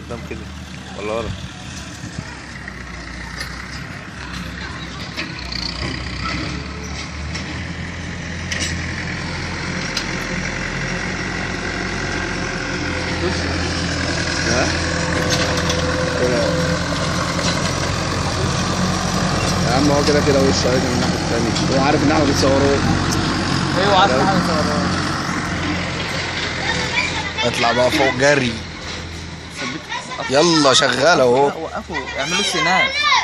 قدام كده ولا ورا ها كده. يا عم هو كده كده وش هيجي من الناحيه الثانيه هو عارف ان احنا بنصوره ايوه عارف حاجه صغيره اطلع بقى فوق جري يلا شغال اهو وقفوا اعملوا سينات